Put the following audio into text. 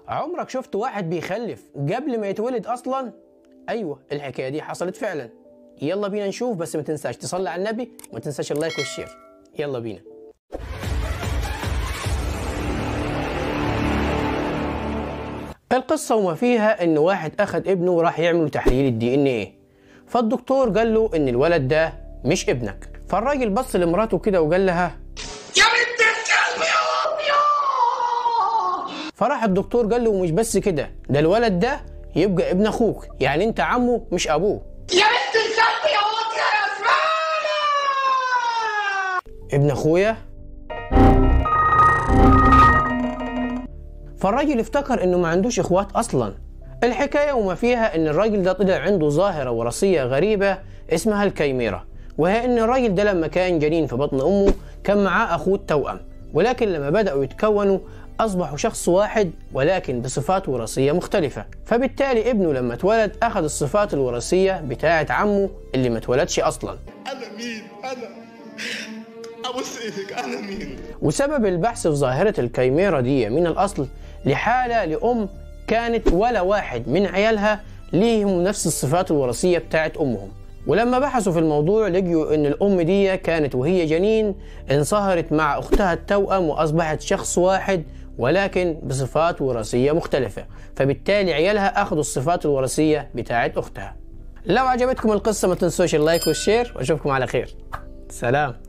عمرك شفت واحد بيخلف قبل ما يتولد اصلا ايوه الحكايه دي حصلت فعلا يلا بينا نشوف بس ما تنساش تصلي على النبي وما تنساش اللايك والشير يلا بينا القصة وما فيها إن واحد أخد ابنه وراح يعمل تحليل الدي إن إيه فالدكتور قال له إن الولد ده مش ابنك فالراجل بص لمراته كده وقال لها يا بنت الكلب يا ابيض فراح الدكتور قال له مش بس كده ده الولد ده يبقى ابن أخوك يعني أنت عمه مش أبوه يا بنت الكلب يا واطيه يا زباله ابن أخويا فالراجل افتكر انه ما عندوش اخوات اصلا الحكاية وما فيها ان الراجل ده طلع عنده ظاهرة وراثية غريبة اسمها الكيميرا وهي ان الراجل ده لما كان جنين في بطن امه كان معاه اخوه التوأم ولكن لما بدأوا يتكونوا اصبحوا شخص واحد ولكن بصفات وراثية مختلفة فبالتالي ابنه لما اتولد اخذ الصفات الوراثية بتاعة عمه اللي ما اتولدش اصلا انا مين انا ابوس ايدك انا مين وسبب البحث في ظاهرة الكيميرا دي من الأصل لحالة لأم كانت ولا واحد من عيالها ليهم نفس الصفات الوراثية بتاعت أمهم ولما بحثوا في الموضوع لقيوا ان الام دي كانت وهي جنين انصهرت مع اختها التوأم واصبحت شخص واحد ولكن بصفات وراثية مختلفة فبالتالي عيالها اخذوا الصفات الوراثية بتاعت اختها لو عجبتكم القصة ما تنسوش اللايك والشير واشوفكم على خير سلام